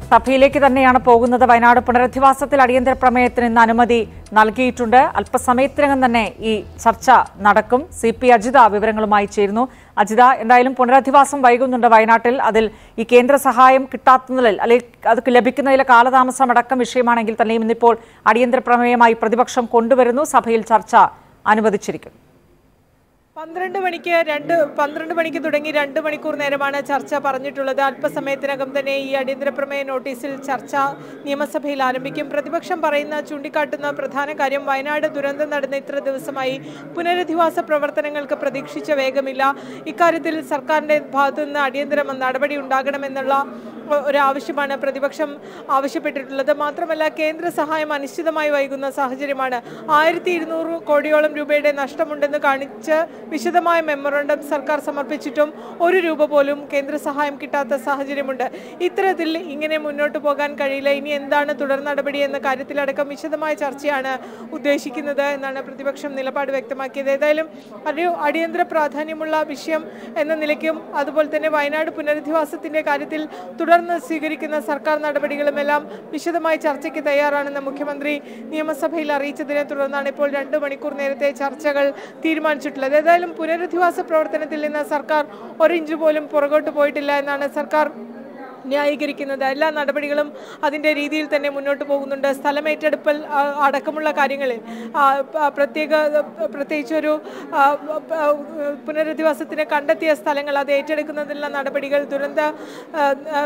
സഭയിലേക്ക് തന്നെയാണ് പോകുന്നത് വയനാട് പുനരധിവാസത്തിൽ അടിയന്തര പ്രമേയത്തിന് ഇന്ന് അനുമതി നൽകിയിട്ടുണ്ട് അല്പസമയത്തിനകം തന്നെ ഈ ചർച്ച നടക്കും സി പി അജിത വിവരങ്ങളുമായി ചേരുന്നു അജിത എന്തായാലും പുനരധിവാസം വൈകുന്നുണ്ട് വയനാട്ടിൽ അതിൽ ഈ കേന്ദ്ര സഹായം കിട്ടാത്തതിൽ അല്ലെങ്കിൽ അത് ലഭിക്കുന്നതിലെ കാലതാമസം അടക്കം വിഷയമാണെങ്കിൽ തന്നെയും ഇന്നിപ്പോൾ അടിയന്തര പ്രമേയമായി പ്രതിപക്ഷം കൊണ്ടുവരുന്നു സഭയിൽ ചർച്ച അനുവദിച്ചിരിക്കുന്നു പന്ത്രണ്ട് മണിക്ക് രണ്ട് പന്ത്രണ്ട് മണിക്ക് തുടങ്ങി രണ്ട് മണിക്കൂർ നേരമാണ് ചർച്ച പറഞ്ഞിട്ടുള്ളത് അല്പസമയത്തിനകം തന്നെ ഈ അടിയന്തര പ്രമേയ നോട്ടീസിൽ ചർച്ച നിയമസഭയിൽ ആരംഭിക്കും പ്രതിപക്ഷം പറയുന്ന ചൂണ്ടിക്കാട്ടുന്ന പ്രധാന കാര്യം വയനാട് ദുരന്തം നടന്ന ഇത്ര ദിവസമായി പുനരധിവാസ പ്രവർത്തനങ്ങൾക്ക് പ്രതീക്ഷിച്ച വേഗമില്ല ഇക്കാര്യത്തിൽ സർക്കാരിന്റെ ഭാഗത്തു നിന്ന് അടിയന്തര നടപടി ഉണ്ടാകണമെന്നുള്ള ഒരു ആവശ്യമാണ് പ്രതിപക്ഷം ആവശ്യപ്പെട്ടിട്ടുള്ളത് മാത്രമല്ല കേന്ദ്ര സഹായം അനിശ്ചിതമായി വൈകുന്ന സാഹചര്യമാണ് ആയിരത്തി ഇരുന്നൂറ് കോടിയോളം രൂപയുടെ നഷ്ടമുണ്ടെന്ന് കാണിച്ച് വിശദമായ മെമ്മോറണ്ടം സർക്കാർ സമർപ്പിച്ചിട്ടും ഒരു രൂപ പോലും കേന്ദ്ര സഹായം കിട്ടാത്ത സാഹചര്യമുണ്ട് ഇത്തരത്തിൽ ഇങ്ങനെ മുന്നോട്ട് പോകാൻ കഴിയില്ല ഇനി എന്താണ് തുടർ നടപടി എന്ന കാര്യത്തിലടക്കം വിശദമായ ചർച്ചയാണ് ഉദ്ദേശിക്കുന്നത് എന്നാണ് പ്രതിപക്ഷം നിലപാട് വ്യക്തമാക്കിയത് ഏതായാലും ഒരു അടിയന്തര പ്രാധാന്യമുള്ള വിഷയം എന്ന നിലയ്ക്കും അതുപോലെ തന്നെ വയനാട് പുനരധിവാസത്തിന്റെ കാര്യത്തിൽ തുടർന്ന് സ്വീകരിക്കുന്ന സർക്കാർ നടപടികളുമെല്ലാം വിശദമായ ചർച്ചയ്ക്ക് തയ്യാറാണെന്ന് മുഖ്യമന്ത്രി നിയമസഭയിൽ അറിയിച്ചതിനെ തുടർന്നാണ് ഇപ്പോൾ രണ്ട് മണിക്കൂർ നേരത്തെ ചർച്ചകൾ തീരുമാനിച്ചിട്ടുള്ളത് ഏതായാലും പുനരധിവാസ പ്രവർത്തനത്തിൽ നിന്ന് സർക്കാർ ഒരിഞ്ച് പോലും പുറകോട്ട് പോയിട്ടില്ല എന്നാണ് സർക്കാർ ന്യായീകരിക്കുന്നത് എല്ലാ നടപടികളും അതിൻ്റെ രീതിയിൽ തന്നെ മുന്നോട്ട് പോകുന്നുണ്ട് സ്ഥലമേറ്റെടുപ്പൽ ആ, അടക്കമുള്ള കാര്യങ്ങളിൽ ആ, പ- പ്രത്യേക പ്രത്യേകിച്ച് ഒരു ആ, പ- പുനരധിവാസത്തിന് കണ്ടെത്തിയ സ്ഥലങ്ങൾ അത് ഏറ്റെടുക്കുന്നതിനുള്ള നടപടികൾ ദുരന്ത ആ, ആ,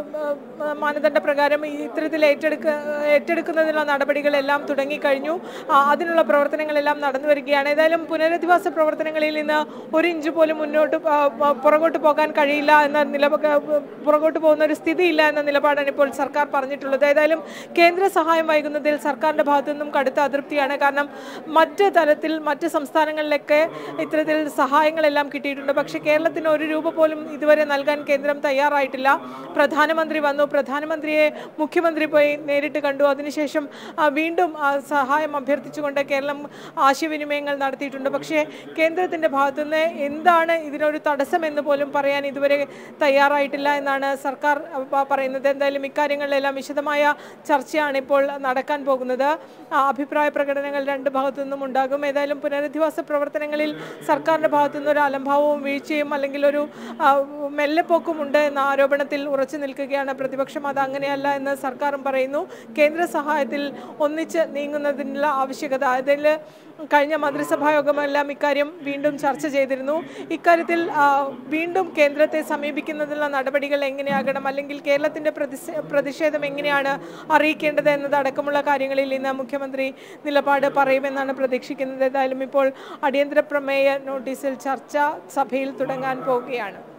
ആ, മാനദണ്ഡ പ്രകാരം ഇത്തരത്തിൽ ഏറ്റെടുക്ക ഏറ്റെടുക്കുന്നതിനുള്ള നടപടികളെല്ലാം തുടങ്ങിക്കഴിഞ്ഞു ആ, അതിനുള്ള പ്രവർത്തനങ്ങളെല്ലാം നടന്നു വരികയാണ് ഏതായാലും പുനരധിവാസ പ്രവർത്തനങ്ങളിൽ നിന്ന് ഒരു ഇഞ്ച് പോലും മുന്നോട്ട് ആ, ആ, പുറകോട്ട് പോകാൻ കഴിയില്ല എന്ന നില പുറകോട്ട് പോകുന്ന ഒരു സ്ഥിതിയില്ല എന്ന നിലപാടാണ് ഇപ്പോൾ സർക്കാർ പറഞ്ഞിട്ടുള്ളത് ഏതായാലും കേന്ദ്ര സഹായം വൈകുന്നതിൽ സർക്കാരിന്റെ ഭാഗത്തു നിന്നും കടുത്ത അതൃപ്തിയാണ് കാരണം മറ്റ് തലത്തിൽ മറ്റ് സംസ്ഥാനങ്ങളിലൊക്കെ ഇത്തരത്തിൽ സഹായങ്ങളെല്ലാം കിട്ടിയിട്ടുണ്ട് പക്ഷേ കേരളത്തിന് ഒരു രൂപ പോലും ഇതുവരെ നൽകാൻ കേന്ദ്രം തയ്യാറായിട്ടില്ല പ്രധാനമന്ത്രി വന്നു പ്രധാനമന്ത്രിയെ മുഖ്യമന്ത്രി പോയി നേരിട്ട് കണ്ടു അതിനുശേഷം ആ, വീണ്ടും ആ, സഹായം അഭ്യർത്ഥിച്ചുകൊണ്ട് കേരളം ആശയവിനിമയങ്ങൾ നടത്തിയിട്ടുണ്ട് പക്ഷേ കേന്ദ്രത്തിന്റെ ഭാഗത്തുനിന്ന് എന്താണ് ഇതിനൊരു തടസ്സം എന്ന് പോലും പറയാൻ ഇതുവരെ തയ്യാറായിട്ടില്ല എന്നാണ് സർക്കാർ പ- പറയുന്നത് എന്തായാലും ഇക്കാര്യങ്ങളിലെല്ലാം വിശദമായ ചർച്ചയാണ് ഇപ്പോൾ നടക്കാൻ പോകുന്നത് ആ, അഭിപ്രായ പ്രകടനങ്ങൾ രണ്ട് ഭാഗത്തു നിന്നും ഉണ്ടാകും ഏതായാലും പുനരധിവാസ പ്രവർത്തനങ്ങളിൽ സർക്കാരിന്റെ ഭാഗത്തു നിന്ന് ഒരു അലംഭാവവും വീഴ്ചയും അല്ലെങ്കിൽ ഒരു ആ, മെല്ലെപ്പോക്കും ഉണ്ട് എന്ന ആരോപണത്തിൽ ഉറച്ചു നിൽക്കുകയാണ് പ്രതിപക്ഷം അത് അങ്ങനെയല്ല എന്ന് സർക്കാരും പറയുന്നു കേന്ദ്ര സഹായത്തിൽ ഒന്നിച്ച് നീങ്ങുന്നതിനുള്ള ആവശ്യകത അതിൽ കഴിഞ്ഞ മന്ത്രിസഭാ യോഗമെല്ലാം ഇക്കാര്യം വീണ്ടും ചർച്ച ചെയ്തിരുന്നു ഇക്കാര്യത്തിൽ ആ, വീണ്ടും കേന്ദ്രത്തെ സമീപിക്കുന്നതിനുള്ള നടപടികൾ എങ്ങനെയാകണം അല്ലെങ്കിൽ കേരളത്തിന്റെ പ്രതിഷേ- പ്രതിഷേധം എങ്ങനെയാണ് അറിയിക്കേണ്ടത് എന്നതടക്കമുള്ള കാര്യങ്ങളിൽ ഇന്ന് മുഖ്യമന്ത്രി നിലപാട് പറയുമെന്നാണ് പ്രതീക്ഷിക്കുന്നത് ഏതായാലും ഇപ്പോൾ അടിയന്തര പ്രമേയ നോട്ടീസിൽ ചർച്ച സഭയിൽ തുടങ്ങാൻ പോവുകയാണ്